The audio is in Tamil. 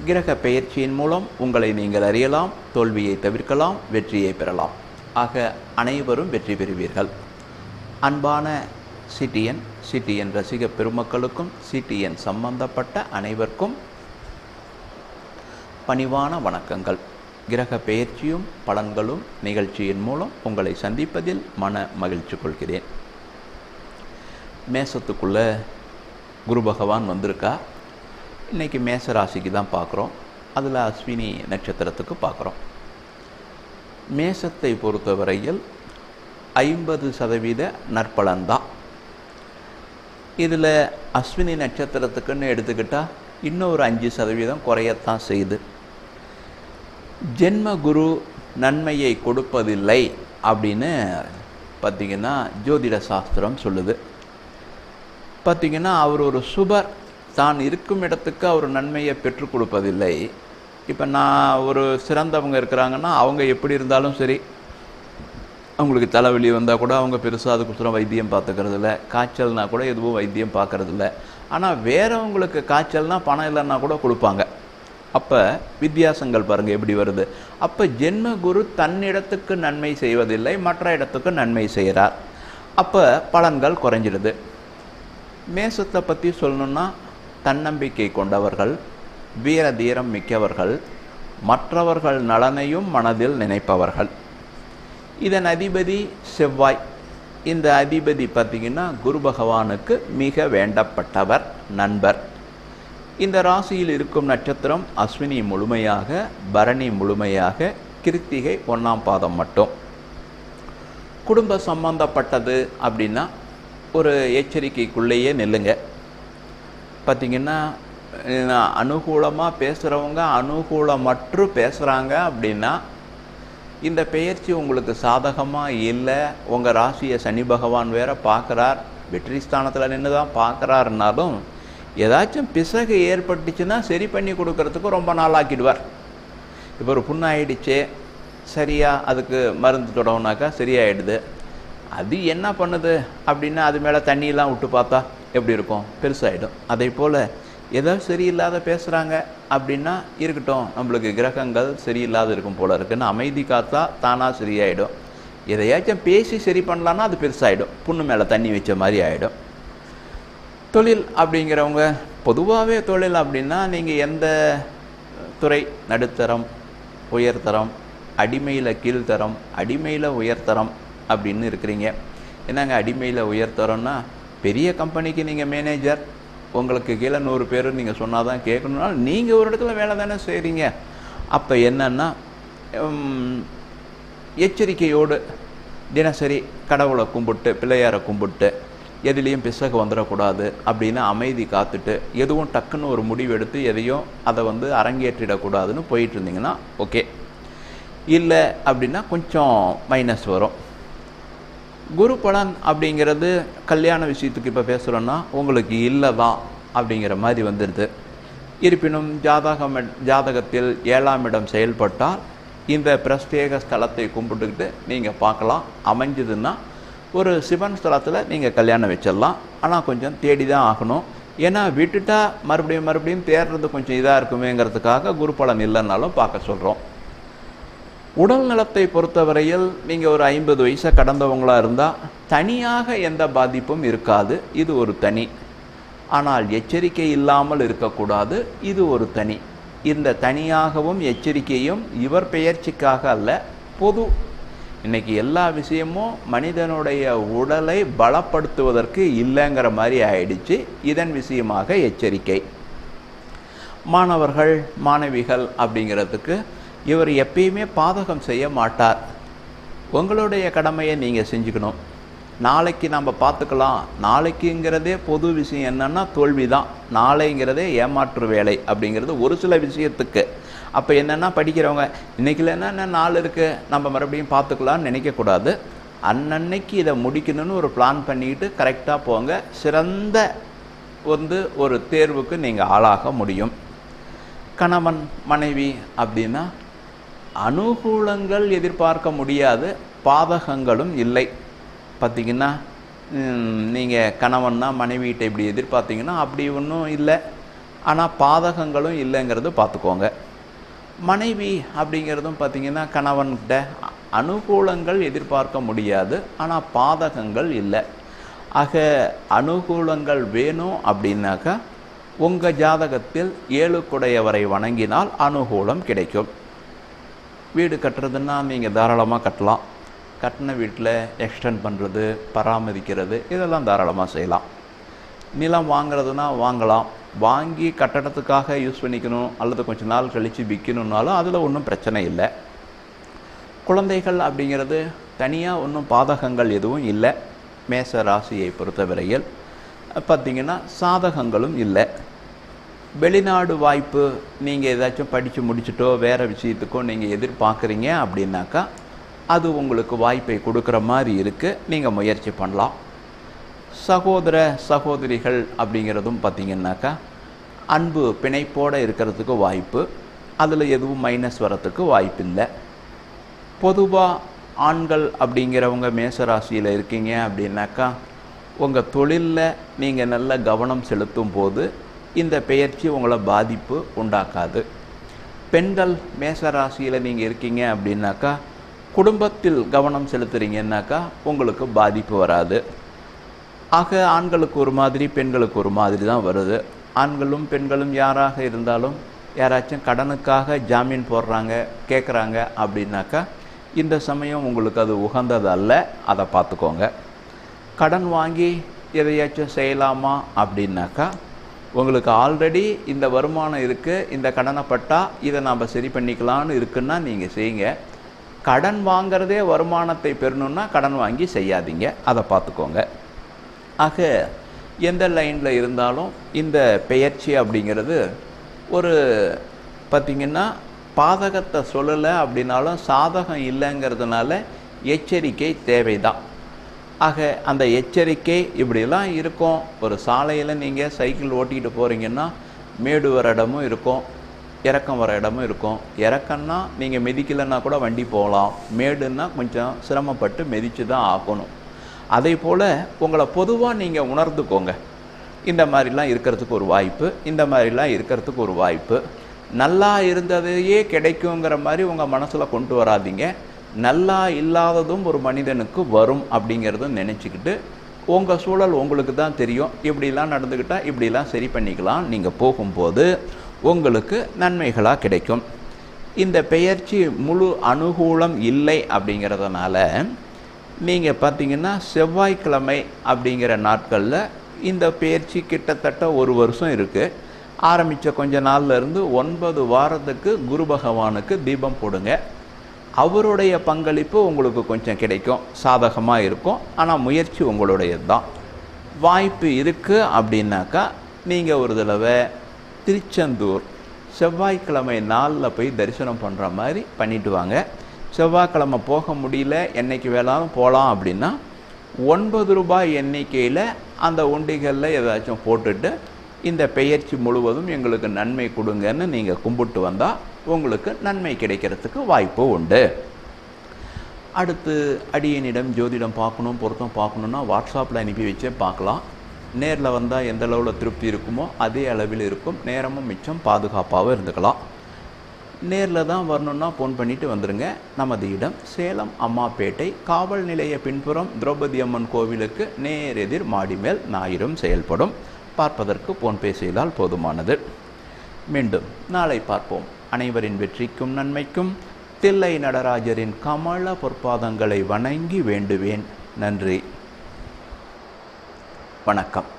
கிரக பெயர்ச்சியின் மூலம் உங்களை நீங்கள் அறியலாம் தோல்வியை தவிர்க்கலாம் வெற்றியை பெறலாம் ஆக அனைவரும் வெற்றி பெறுவீர்கள் அன்பான சிடிஎன் சிடிஎன் ரசிக பெருமக்களுக்கும் சிடிஎன் சம்பந்தப்பட்ட அனைவருக்கும் பணிவான வணக்கங்கள் கிரக பெயர்ச்சியும் பலன்களும் நிகழ்ச்சியின் மூலம் உங்களை சந்திப்பதில் மன மகிழ்ச்சி கொள்கிறேன் மேசத்துக்குள்ள குரு பகவான் வந்திருக்கா இன்றைக்கி மேச ராசிக்கு தான் பார்க்குறோம் அதில் அஸ்வினி நட்சத்திரத்துக்கு பார்க்குறோம் மேசத்தை பொறுத்தவரையில் ஐம்பது சதவீத நற்பலன்தான் இதில் அஸ்வினி நட்சத்திரத்துக்குன்னு எடுத்துக்கிட்டால் இன்னும் ஒரு அஞ்சு சதவீதம் குறையத்தான் செய்யுது ஜென்ம குரு நன்மையை கொடுப்பதில்லை அப்படின்னு பார்த்திங்கன்னா ஜோதிட சாஸ்திரம் சொல்லுது பார்த்திங்கன்னா அவர் ஒரு சுபர் தான் இருக்கும் இடத்துக்கு அவர் நன்மையை பெற்றுக் கொடுப்பதில்லை இப்போ நான் ஒரு சிறந்தவங்க இருக்கிறாங்கன்னா அவங்க எப்படி இருந்தாலும் சரி அவங்களுக்கு தலைவலி வந்தால் கூட அவங்க பெருசாக அதுக்கோசரம் வைத்தியம் பார்த்துக்கிறதில்ல காய்ச்சல்னா கூட எதுவும் வைத்தியம் பார்க்கறதில்ல ஆனால் வேறவங்களுக்கு காய்ச்சல்னா பணம் இல்லைன்னா கூட கொடுப்பாங்க அப்போ வித்தியாசங்கள் பாருங்கள் எப்படி வருது அப்போ ஜென்ம குரு தன்னிடத்துக்கு நன்மை செய்வதில்லை மற்ற இடத்துக்கு நன்மை செய்கிறார் அப்போ பலன்கள் குறைஞ்சிடுது மேசத்தை பற்றி சொல்லணுன்னா தன்னம்பிக்கை கொண்டவர்கள் வீர தீரம் மிக்கவர்கள் மற்றவர்கள் நலனையும் மனதில் நினைப்பவர்கள் இதன் அதிபதி செவ்வாய் இந்த அதிபதி பார்த்திங்கன்னா குரு பகவானுக்கு மிக வேண்டப்பட்டவர் நண்பர் இந்த ராசியில் இருக்கும் நட்சத்திரம் அஸ்வினி முழுமையாக பரணி முழுமையாக கிருத்திகை ஒன்றாம் பாதம் மட்டும் குடும்ப சம்பந்தப்பட்டது அப்படின்னா ஒரு எச்சரிக்கைக்குள்ளேயே நில்லுங்க பார்த்திங்கன்னா அனுகூலமாக பேசுகிறவங்க அனுகூலமற்று பேசுகிறாங்க அப்படின்னா இந்த பெயர்ச்சி உங்களுக்கு சாதகமாக இல்லை உங்கள் ராசியை சனி பகவான் வேற பார்க்குறார் வெற்றி ஸ்தானத்தில் நின்று தான் பார்க்குறாருனாலும் ஏதாச்சும் பிசகு ஏற்பட்டுச்சுன்னா சரி பண்ணி கொடுக்கறதுக்கு ரொம்ப நாள் ஆக்கிடுவார் இப்போ ஒரு புண்ணாயிடுச்சே சரியாக அதுக்கு மருந்து தொடவுனாக்கா சரியாயிடுது அது என்ன பண்ணுது அப்படின்னா அது மேலே தண்ணியெல்லாம் விட்டு பார்த்தா எப்படி இருக்கும் பெருசாகிடும் அதே போல் ஏதோ சரியில்லாத பேசுகிறாங்க அப்படின்னா இருக்கட்டும் நம்மளுக்கு கிரகங்கள் சரியில்லாத இருக்கும் போல இருக்குன்னு அமைதி காத்தா தானாக சரியாயிடும் எதையாச்சும் பேசி சரி பண்ணலான்னா அது பெருசாகிடும் புண்ணு மேலே தண்ணி வச்ச மாதிரி ஆகிடும் தொழில் அப்படிங்கிறவங்க பொதுவாகவே தொழில் அப்படின்னா நீங்கள் எந்த துறை நடுத்தரம் உயர்தரம் அடிமையில் கீழ்த்தரம் அடிமையில் உயர்தரம் அப்படின்னு இருக்கிறீங்க என்னங்க அடிமையில் உயர்தரம்னா பெரிய கம்பெனிக்கு நீங்கள் மேனேஜர் உங்களுக்கு கீழே நூறு பேர் நீங்கள் சொன்னால் தான் கேட்கணும்னா நீங்கள் ஒரு இடத்துல வேலை தானே செய்கிறீங்க அப்போ என்னன்னா எச்சரிக்கையோடு தினசரி கடவுளை கும்பிட்டு பிள்ளையாரை கும்பிட்டு எதுலேயும் பிசகு வந்துடக்கூடாது அப்படின்னு அமைதி காத்துட்டு எதுவும் டக்குன்னு ஒரு முடிவு எடுத்து எதையும் அதை வந்து அரங்கேற்றிடக்கூடாதுன்னு போயிட்டு இருந்தீங்கன்னா ஓகே இல்லை அப்படின்னா கொஞ்சம் மைனஸ் வரும் குரு பலன் அப்படிங்கிறது கல்யாண விஷயத்துக்கு இப்போ பேசுகிறோன்னா உங்களுக்கு இல்லை தான் அப்படிங்கிற மாதிரி வந்துடுது இருப்பினும் ஜாதகம் ஜாதகத்தில் ஏழாம் இடம் செயல்பட்டால் இந்த பிரத்யேக ஸ்தலத்தை கும்பிட்டுக்கிட்டு நீங்கள் பார்க்கலாம் அமைஞ்சதுன்னா ஒரு சிவன் ஸ்தலத்தில் நீங்கள் கல்யாணம் வச்சிடலாம் ஆனால் கொஞ்சம் தேடி தான் ஆகணும் ஏன்னா விட்டுட்டா மறுபடியும் மறுபடியும் தேடுறது கொஞ்சம் இதாக இருக்குமேங்கிறதுக்காக குரு பலன் இல்லைன்னாலும் பார்க்க சொல்கிறோம் உடல் நலத்தை பொறுத்தவரையில் நீங்கள் ஒரு ஐம்பது வயசை கடந்தவங்களாக இருந்தால் தனியாக எந்த பாதிப்பும் இருக்காது இது ஒரு தனி ஆனால் எச்சரிக்கை இல்லாமல் இருக்கக்கூடாது இது ஒரு தனி இந்த தனியாகவும் எச்சரிக்கையும் இவர் பெயர்ச்சிக்காக அல்ல பொது இன்னைக்கு எல்லா விஷயமும் மனிதனுடைய உடலை பலப்படுத்துவதற்கு இல்லைங்கிற மாதிரி ஆயிடுச்சு இதன் விஷயமாக எச்சரிக்கை மாணவர்கள் மாணவிகள் அப்படிங்கிறதுக்கு இவர் எப்பயுமே பாதகம் செய்ய மாட்டார் உங்களுடைய கடமையை நீங்கள் செஞ்சுக்கணும் நாளைக்கு நம்ம பார்த்துக்கலாம் நாளைக்குங்கிறதே பொது விஷயம் என்னன்னா தோல்வி தான் நாளைங்கிறதே ஏமாற்று வேலை அப்படிங்கிறது ஒரு சில விஷயத்துக்கு அப்போ என்னென்னா படிக்கிறவங்க இன்றைக்கி என்னென்ன நாள் இருக்குது நம்ம மறுபடியும் பார்த்துக்கலாம்னு நினைக்கக்கூடாது அன்னன்னைக்கு இதை முடிக்கணும்னு ஒரு பிளான் பண்ணிக்கிட்டு கரெக்டாக போங்க சிறந்த வந்து ஒரு தேர்வுக்கு நீங்கள் ஆளாக முடியும் கணவன் மனைவி அப்படின்னா அனுகூலங்கள் எதிர்பார்க்க முடியாது பாதகங்களும் இல்லை பார்த்தீங்கன்னா நீங்கள் கணவன்னா மனைவிகிட்ட இப்படி எதிர்பார்த்தீங்கன்னா அப்படி ஒன்றும் இல்லை ஆனால் பாதகங்களும் இல்லைங்கிறது பார்த்துக்கோங்க மனைவி அப்படிங்கிறதும் பார்த்தீங்கன்னா கணவன்கிட்ட அனுகூலங்கள் எதிர்பார்க்க முடியாது ஆனால் பாதகங்கள் இல்லை ஆக அனுகூலங்கள் வேணும் அப்படின்னாக்கா உங்கள் ஜாதகத்தில் ஏழுக்குடையவரை வணங்கினால் அனுகூலம் கிடைக்கும் வீடு கட்டுறதுன்னா நீங்கள் தாராளமாக கட்டலாம் கட்டின வீட்டில் எக்ஸ்டெண்ட் பண்ணுறது பராமரிக்கிறது இதெல்லாம் தாராளமாக செய்யலாம் நிலம் வாங்குறதுனா வாங்கலாம் வாங்கி கட்டடத்துக்காக யூஸ் பண்ணிக்கணும் அல்லது கொஞ்ச நாள் கழித்து விற்கணுன்னாலும் அதில் ஒன்றும் பிரச்சனை இல்லை குழந்தைகள் அப்படிங்கிறது தனியாக ஒன்றும் பாதகங்கள் எதுவும் இல்லை மேச ராசியை பொறுத்தவரையில் பார்த்திங்கன்னா சாதகங்களும் இல்லை வெளிநாடு வாய்ப்பு நீங்கள் ஏதாச்சும் படித்து முடிச்சிட்டோ வேறு விஷயத்துக்கோ நீங்கள் எதிர்பார்க்குறீங்க அப்படின்னாக்கா அது உங்களுக்கு வாய்ப்பை கொடுக்குற மாதிரி இருக்குது நீங்கள் முயற்சி பண்ணலாம் சகோதர சகோதரிகள் அப்படிங்கிறதும் பார்த்திங்கன்னாக்கா அன்பு பிணைப்போடு இருக்கிறதுக்கு வாய்ப்பு அதில் எதுவும் மைனஸ் வரத்துக்கு வாய்ப்பு இல்லை பொதுவாக ஆண்கள் அப்படிங்கிறவங்க மேசராசியில் இருக்கீங்க அப்படின்னாக்கா உங்கள் தொழிலில் நீங்கள் நல்ல கவனம் செலுத்தும் போது இந்த பெயர்ச்சி உங்களை பாதிப்பு உண்டாக்காது பெண்கள் மேசராசியில் நீங்கள் இருக்கீங்க அப்படின்னாக்கா குடும்பத்தில் கவனம் செலுத்துறீங்கன்னாக்கா உங்களுக்கு பாதிப்பு வராது ஆக ஆண்களுக்கு ஒரு மாதிரி பெண்களுக்கு ஒரு மாதிரி தான் வருது ஆண்களும் பெண்களும் யாராக இருந்தாலும் யாராச்சும் கடனுக்காக ஜாமீன் போடுறாங்க கேட்குறாங்க அப்படின்னாக்கா இந்த சமயம் உங்களுக்கு அது உகந்தது அல்ல அதை பார்த்துக்கோங்க கடன் வாங்கி எதையாச்சும் செய்யலாமா அப்படின்னாக்கா உங்களுக்கு ஆல்ரெடி இந்த வருமானம் இருக்குது இந்த கடனை பட்டா இதை நாம் சரி பண்ணிக்கலான்னு இருக்குன்னா நீங்கள் செய்யுங்க கடன் வாங்குறதே வருமானத்தை பெறணுன்னா கடன் வாங்கி செய்யாதீங்க அதை பார்த்துக்கோங்க ஆக எந்த லைனில் இருந்தாலும் இந்த பெயர்ச்சி அப்படிங்கிறது ஒரு பார்த்திங்கன்னா பாதகத்தை சொல்லலை அப்படின்னாலும் சாதகம் இல்லைங்கிறதுனால எச்சரிக்கை தேவைதான் ஆக அந்த எச்சரிக்கை இப்படிலாம் இருக்கும் ஒரு சாலையில் நீங்கள் சைக்கிள் ஓட்டிகிட்டு போகிறீங்கன்னா மேடு வர இடமும் இருக்கும் இறக்கம் வர இடமும் இருக்கும் இறக்கம்னா நீங்கள் மிதிக்கலைன்னா கூட வண்டி போகலாம் மேடுன்னா கொஞ்சம் சிரமப்பட்டு மிதித்து தான் ஆகணும் அதே போல் உங்களை பொதுவாக நீங்கள் உணர்ந்துக்கோங்க இந்த மாதிரிலாம் இருக்கிறதுக்கு ஒரு வாய்ப்பு இந்த மாதிரிலாம் இருக்கிறதுக்கு ஒரு வாய்ப்பு நல்லா இருந்ததையே கிடைக்குங்கிற மாதிரி உங்கள் மனசில் கொண்டு வராதீங்க நல்லா இல்லாததும் ஒரு மனிதனுக்கு வரும் அப்படிங்கிறத நினச்சிக்கிட்டு உங்கள் சூழல் உங்களுக்கு தான் தெரியும் இப்படிலாம் நடந்துக்கிட்டால் இப்படிலாம் சரி பண்ணிக்கலாம் நீங்கள் போகும்போது உங்களுக்கு நன்மைகளாக கிடைக்கும் இந்த பெயர்ச்சி முழு அனுகூலம் இல்லை அப்படிங்கிறதுனால நீங்கள் பார்த்தீங்கன்னா செவ்வாய்க்கிழமை அப்படிங்கிற நாட்களில் இந்த பெயர்ச்சி கிட்டத்தட்ட ஒரு வருஷம் இருக்குது ஆரம்பித்த கொஞ்ச நாள்ல இருந்து ஒன்பது வாரத்துக்கு குரு பகவானுக்கு தீபம் போடுங்க அவருடைய பங்களிப்பு உங்களுக்கு கொஞ்சம் கிடைக்கும் சாதகமாக இருக்கும் ஆனால் முயற்சி உங்களுடையது தான் வாய்ப்பு இருக்குது அப்படின்னாக்கா நீங்கள் ஒரு தடவை திருச்செந்தூர் செவ்வாய்க்கிழமை நாளில் போய் தரிசனம் பண்ணுற மாதிரி பண்ணிட்டு வாங்க செவ்வாய்க்கிழமை போக முடியல என்னைக்கு வேணாலும் போகலாம் அப்படின்னா ஒன்பது ரூபாய் எண்ணிக்கையில் அந்த உண்டிகளில் ஏதாச்சும் போட்டுட்டு இந்த பெயர்ச்சி முழுவதும் எங்களுக்கு நன்மை கொடுங்கன்னு நீங்கள் கும்பிட்டு வந்தால் உங்களுக்கு நன்மை கிடைக்கிறதுக்கு வாய்ப்பு உண்டு அடுத்து அடியனிடம் ஜோதிடம் பார்க்கணும் பொருத்தம் பார்க்கணுன்னா வாட்ஸ்அப்பில் அனுப்பி வச்சே பார்க்கலாம் நேரில் வந்தால் எந்த அளவில் திருப்தி இருக்குமோ அதே அளவில் இருக்கும் நேரமும் மிச்சம் பாதுகாப்பாகவும் இருந்துக்கலாம் நேரில் தான் வரணுன்னா ஃபோன் பண்ணிட்டு வந்துடுங்க நமது இடம் சேலம் அம்மாப்பேட்டை காவல் நிலைய பின்புறம் திரௌபதி அம்மன் கோவிலுக்கு நேரெதிர் மாடி மேல் ஞாயிறும் செயல்படும் பார்ப்பதற்கு ஃபோன்பே செய்தால் போதுமானது மீண்டும் நாளை பார்ப்போம் அனைவரின் வெற்றிக்கும் நன்மைக்கும் தில்லை நடராஜரின் கமல பொற்பாதங்களை வணங்கி வேண்டுவேன் நன்றி வணக்கம்